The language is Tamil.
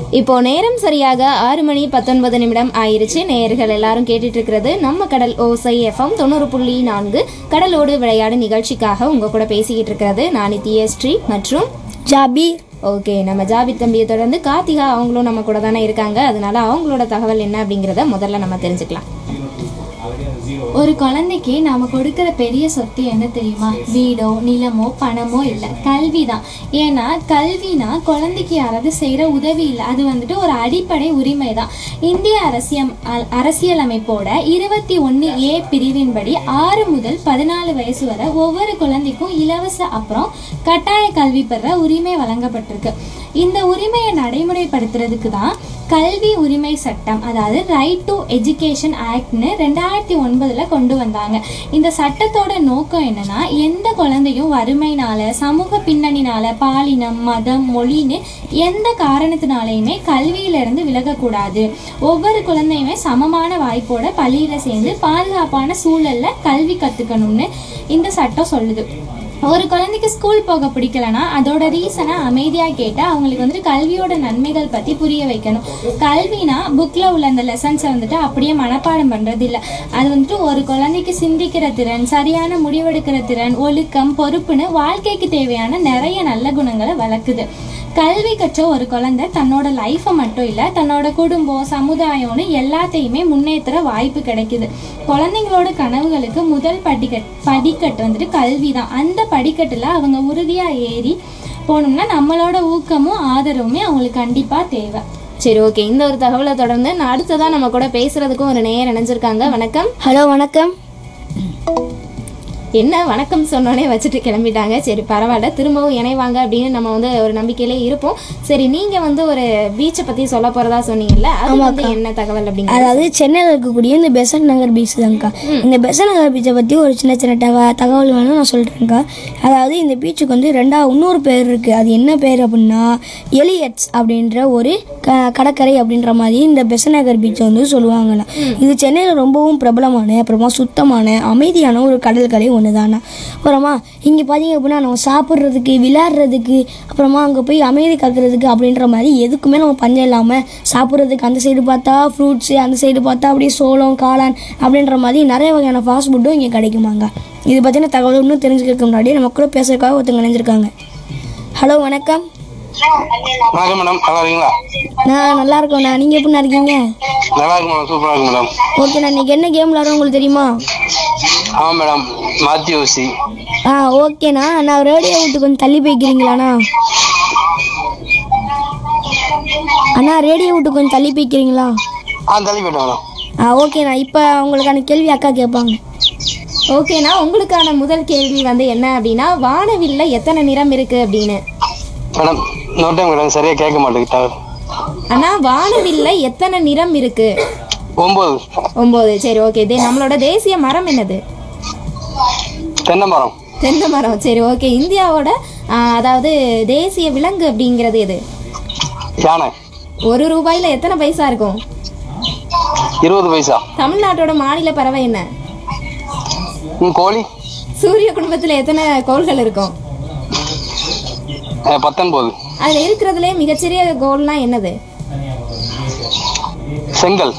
இப்போ நேரம் சரியாக ஆறு மணி பத்தொன்பது நிமிடம் ஆயிருச்சு நேயர்கள் எல்லாரும் கேட்டுட்டு இருக்கிறது நம்ம கடல் ஓசை எஃப்எம் தொண்ணூறு புள்ளி நான்கு கடலோடு விளையாடு நிகழ்ச்சிக்காக உங்க கூட பேசிக்கிட்டு இருக்கிறது நான் நித்யஸ்ரீ மற்றும் ஜாபீர் ஓகே நம்ம ஜாபித் தம்பியை தொடர்ந்து கார்த்திகா அவங்களும் நம்ம கூட தானே இருக்காங்க அதனால அவங்களோட தகவல் என்ன அப்படிங்கிறத முதல்ல நம்ம தெரிஞ்சுக்கலாம் ஒரு குழந்தைக்கு நாம கொடுக்கிற பெரிய சொத்து என்ன தெரியுமா வீடோ நிலமோ பணமோ இல்லை கல்வி தான் ஏன்னா கல்வினா குழந்தைக்கு யாராவது செய்கிற உதவி இல்லை அது வந்துட்டு ஒரு அடிப்படை உரிமை தான் இந்திய அரசியம் அ- அரசியலமைப்போட இருபத்தி ஒன்று ஏ பிரிவின்படி ஆறு முதல் பதினாலு வயசு வரை ஒவ்வொரு குழந்தைக்கும் இலவச அப்புறம் கட்டாய கல்வி பெற உரிமை வழங்கப்பட்டிருக்கு இந்த உரிமையை நடைமுறைப்படுத்துறதுக்கு தான் கல்வி உரிமை சட்டம் அதாவது ரைட் டு எஜுகேஷன் ஆக்ட்னு ரெண்டாயிரத்தி ஒன்பதுல கொண்டு வந்தாங்க இந்த சட்டத்தோட நோக்கம் என்னன்னா எந்த குழந்தையும் வறுமைனால சமூக பின்னணினால பாலினம் மதம் மொழின்னு எந்த காரணத்தினாலையுமே கல்வியில இருந்து விலகக்கூடாது ஒவ்வொரு குழந்தையுமே சமமான வாய்ப்போட பள்ளியில சேர்ந்து பாதுகாப்பான சூழல்ல கல்வி கத்துக்கணும்னு இந்த சட்டம் சொல்லுது ஒரு குழந்தைக்கு ஸ்கூல் போக பிடிக்கலனா அதோட ரீசனை அமைதியாக கேட்டால் அவங்களுக்கு வந்துட்டு கல்வியோட நன்மைகள் பற்றி புரிய வைக்கணும் கல்வினா புக்கில் உள்ள அந்த லெசன்ஸை வந்துட்டு அப்படியே மனப்பாடம் பண்ணுறது இல்லை அது வந்துட்டு ஒரு குழந்தைக்கு சிந்திக்கிற திறன் சரியான முடிவெடுக்கிற திறன் ஒழுக்கம் பொறுப்புன்னு வாழ்க்கைக்கு தேவையான நிறைய நல்ல குணங்களை வளர்க்குது கல்வி கற்ற ஒரு குழந்தை தன்னோட லைஃப்பை மட்டும் இல்லை தன்னோட குடும்பம் சமுதாயம்னு எல்லாத்தையுமே முன்னேற்ற வாய்ப்பு கிடைக்குது குழந்தைங்களோட கனவுகளுக்கு முதல் படிக்கட் படிக்கட்டு வந்துட்டு கல்வி தான் அந்த படிக்கட்டில் அவங்க உறுதியாக ஏறி போனோம்னா நம்மளோட ஊக்கமும் ஆதரவுமே அவங்களுக்கு கண்டிப்பாக தேவை சரி ஓகே இந்த ஒரு தகவலை தொடர்ந்து நான் அடுத்ததான் நம்ம கூட பேசுறதுக்கும் ஒரு நேயர் இணைஞ்சிருக்காங்க வணக்கம் ஹலோ வணக்கம் என்ன வணக்கம் சொன்னோனே வச்சுட்டு கிளம்பிட்டாங்க சரி பரவாயில்ல திரும்பவும் இணைவாங்க அப்படின்னு நம்ம வந்து ஒரு நம்பிக்கையிலே இருப்போம் சரி நீங்க வந்து ஒரு பீச்சை பத்தி சொல்ல போறதா சொன்னீங்கல்ல அது வந்து என்ன தகவல் அப்படிங்க அதாவது சென்னையில் இருக்கக்கூடிய இந்த பெசன்ட் நகர் பீச் தான்க்கா இந்த பெசன்ட் நகர் பீச்சை பற்றி ஒரு சின்ன சின்ன தக தகவல் வேணும் நான் சொல்கிறேன்க்கா அதாவது இந்த பீச்சுக்கு வந்து ரெண்டா இன்னொரு பேர் இருக்குது அது என்ன பேர் அப்படின்னா எலியட்ஸ் அப்படின்ற ஒரு க கடற்கரை அப்படின்ற மாதிரி இந்த பெசன்ட் நகர் பீச்சை வந்து சொல்லுவாங்கண்ணா இது சென்னையில் ரொம்பவும் பிரபலமான அப்புறமா சுத்தமான அமைதியான ஒரு கடற்கரை ஒன்று தானே அப்புறமா இங்கே பார்த்தீங்க அப்படின்னா நம்ம சாப்பிட்றதுக்கு விளையாடுறதுக்கு அப்புறமா அங்கே போய் அமைதி காக்கிறதுக்கு அப்படின்ற மாதிரி எதுக்குமே நம்ம பஞ்சம் இல்லாமல் சாப்பிட்றதுக்கு அந்த சைடு பார்த்தா ஃப்ரூட்ஸு அந்த சைடு பார்த்தா அப்படியே சோளம் காளான் அப்படின்ற மாதிரி நிறைய வகையான ஃபாஸ்ட் ஃபுட்டும் இங்கே கிடைக்குமாங்க இது பற்றின தகவல் இன்னும் தெரிஞ்சுக்கிறதுக்கு முன்னாடி நம்ம கூட பேசுறதுக்காக ஒருத்தவங்க நினைஞ்சிருக்காங்க ஹலோ வணக்கம் வணக்கம் மேடம் நல்லா இருக்கீங்களா நான் நல்லா இருக்கேண்ணா நீங்கள் எப்படிண்ணா இருக்கீங்க நல்லா இருக்கு மேடம் சூப்பராக இருக்கு மேடம் ஓகேண்ணா இன்னைக்கு என்ன கேம் விளாடுறோம் உங்களுக்கு தெரியுமா ஆமாம் மேடம் மாத்தி ஊசி ஆ ஓகேண்ணா நான் ரேடியோ விட்டு கொஞ்சம் தள்ளி போய்க்கிறீங்களாண்ணா அண்ணா ரேடியோ விட்டு கொஞ்சம் தள்ளி போய்க்கிறீங்களா ஆ தள்ளி போயிட்டேன் மேடம் ஆ ஓகேண்ணா இப்போ உங்களுக்கான கேள்வி அக்கா கேட்பாங்க ஓகேனா உங்களுக்கான முதல் கேள்வி வந்து என்ன அப்படின்னா வானவில்ல எத்தனை நிறம் இருக்கு அப்படின்னு மேடம் இன்னொரு டைம் மேடம் சரியாக கேட்க மாட்டேங்குது டவர் ஆனா வானவில்ல எத்தனை நிறம் இருக்கு ஒம்பது ஒன்பது சரி ஓகே இதே நம்மளோட தேசிய மரம் என்னது தென்னை மரம் தென்னை மரம் சரி ஓகே இந்தியாவோட ஆ, அதாவது தேசிய விலங்கு அப்படிங்கிறது எது யானை ஒரு ரூபாயில எத்தனை பைசா இருக்கும் இருபது பைசா தமிழ்நாட்டோட மாநில பறவை என்ன ம் கோழி சூரிய குடும்பத்துல எத்தனை கோள்கள் இருக்கும் அஹ், பத்தொன்பது அதுல இருக்கிறதுலே மிகச்சிறிய கோள்னா என்னது செங்கல்